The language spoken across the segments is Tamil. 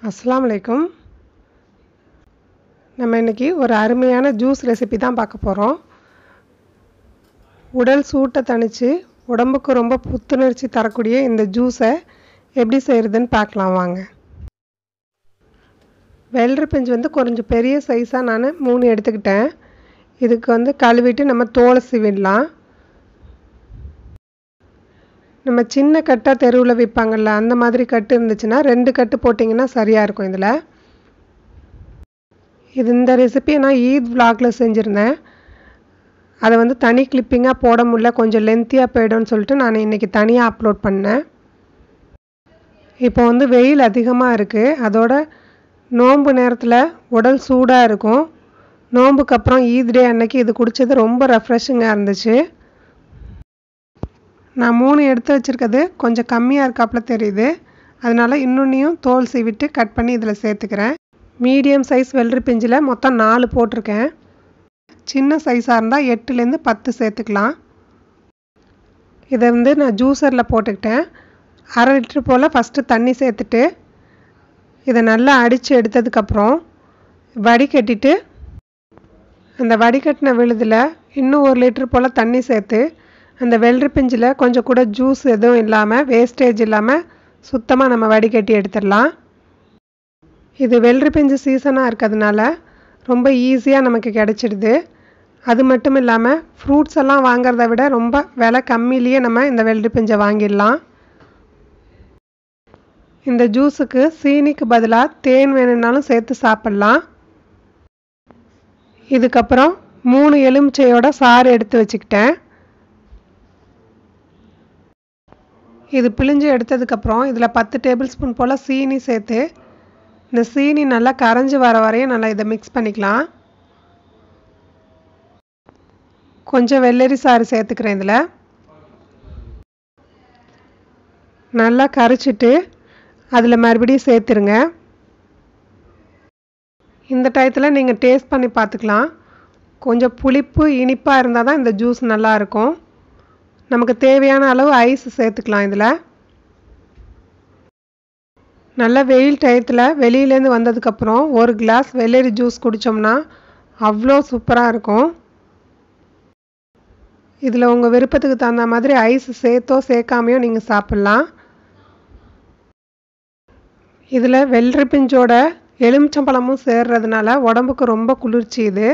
அஸ்ஸலாமு அலைக்கும் நம்ம இன்றைக்கி ஒரு அருமையான ஜூஸ் ரெசிபி தான் பார்க்க போகிறோம் உடல் சூட்டை தணித்து உடம்புக்கு ரொம்ப புத்துணர்ச்சி தரக்கூடிய இந்த ஜூஸை எப்படி செய்கிறதுன்னு பார்க்கலாம் வாங்க வெள்ளரி பிஞ்சு வந்து கொஞ்சம் பெரிய சைஸாக நான் மூணு எடுத்துக்கிட்டேன் இதுக்கு வந்து கழுவிட்டு நம்ம தோலை சீவிடலாம் நம்ம சின்ன கட்டாக தெருவில் விற்பாங்கள்ல அந்த மாதிரி கட்டு இருந்துச்சுன்னா ரெண்டு கட்டு போட்டிங்கன்னா சரியாக இருக்கும் இதில் இது இந்த ரெசிபியை நான் ஈத் விலாகில் செஞ்சுருந்தேன் அதை வந்து தனி கிளிப்பிங்காக போட முடியல கொஞ்சம் லென்த்தியாக போய்டும்னு சொல்லிட்டு நான் இன்றைக்கி தனியாக அப்லோட் பண்ணேன் இப்போ வந்து வெயில் அதிகமாக இருக்குது அதோட நோன்பு நேரத்தில் உடல் சூடாக இருக்கும் நோன்புக்கு அப்புறம் ஈத் டே அன்னைக்கு இது குடித்தது ரொம்ப ரெஃப்ரெஷிங்காக இருந்துச்சு நான் மூணு எடுத்து வச்சுருக்கிறது கொஞ்சம் கம்மியாக இருக்காப்புல தெரியுது அதனால் இன்னொன்னையும் தோல் சீவிட்டு கட் பண்ணி இதில் சேர்த்துக்கிறேன் மீடியம் சைஸ் வெள்ளரி பிஞ்சில் மொத்தம் நாலு போட்டிருக்கேன் சின்ன சைஸாக இருந்தால் எட்டுலேருந்து பத்து சேர்த்துக்கலாம் இதை வந்து நான் ஜூஸரில் போட்டுக்கிட்டேன் அரை லிட்ரு போல் ஃபஸ்ட்டு தண்ணி சேர்த்துட்டு இதை நல்லா அடித்து எடுத்ததுக்கப்புறம் வடிகட்டிட்டு அந்த வடிகட்டின விழுதில் இன்னும் ஒரு லிட்ரு போல் தண்ணி சேர்த்து அந்த வெள்ளரி பிஞ்சில் கொஞ்சம் கூட ஜூஸ் எதுவும் இல்லாமல் வேஸ்டேஜ் இல்லாமல் சுத்தமாக நம்ம வடிகட்டி எடுத்துடலாம் இது வெள்ளரி பிஞ்சு சீசனாக இருக்கிறதுனால ரொம்ப ஈஸியாக நமக்கு கிடச்சிடுது அது மட்டும் இல்லாமல் ஃப்ரூட்ஸ் எல்லாம் வாங்கிறத விட ரொம்ப விலை கம்மியிலேயே நம்ம இந்த வெள்ளரி பிஞ்சை வாங்கிடலாம் இந்த ஜூஸுக்கு சீனிக்கு பதிலாக தேன் வேணும்னாலும் சேர்த்து சாப்பிட்லாம் இதுக்கப்புறம் மூணு எலுமிச்சையோட சாறு எடுத்து வச்சுக்கிட்டேன் இது பிழிஞ்சு எடுத்ததுக்கப்புறம் இதில் பத்து டேபிள் ஸ்பூன் போல் சீனி சேர்த்து இந்த சீனி நல்லா கரைஞ்சி வர வரையும் நல்லா இதை மிக்ஸ் பண்ணிக்கலாம் கொஞ்சம் வெள்ளரி சாறு சேர்த்துக்கிறேன் இதில் நல்லா கரைச்சிட்டு அதில் மறுபடியும் சேர்த்துருங்க இந்த டயத்தில் நீங்கள் டேஸ்ட் பண்ணி பார்த்துக்கலாம் கொஞ்சம் புளிப்பு இனிப்பாக இருந்தால் தான் இந்த ஜூஸ் நல்லாயிருக்கும் நமக்கு தேவையான அளவு ஐஸ் சேர்த்துக்கலாம் இதில் நல்ல வெயில் டயத்தில் வெளியிலேருந்து வந்ததுக்கப்புறம் ஒரு கிளாஸ் வெள்ளரி ஜூஸ் குடித்தோம்னா அவ்வளோ சூப்பராக இருக்கும் இதில் உங்கள் விருப்பத்துக்கு தகுந்த மாதிரி ஐஸ் சேர்த்தோ சேர்க்காமையோ நீங்கள் சாப்பிட்லாம் இதில் வெள்ளரி பிஞ்சோட எலுமிச்சம்பழமும் சேர்றதுனால உடம்புக்கு ரொம்ப குளிர்ச்சி இது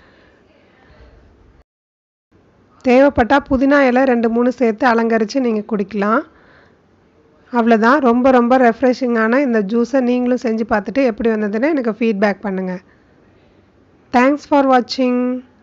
தேவைப்பட்டால் புதினா இலை ரெண்டு மூணு சேர்த்து அலங்கரித்து நீங்கள் குடிக்கலாம் அவ்வளோதான் ரொம்ப ரொம்ப ரெஃப்ரெஷிங்கான இந்த ஜூஸை நீங்களும் செஞ்சு பார்த்துட்டு எப்படி வந்ததுன்னு எனக்கு ஃபீட்பேக் பண்ணுங்கள் தேங்க்ஸ் ஃபார் வாட்சிங்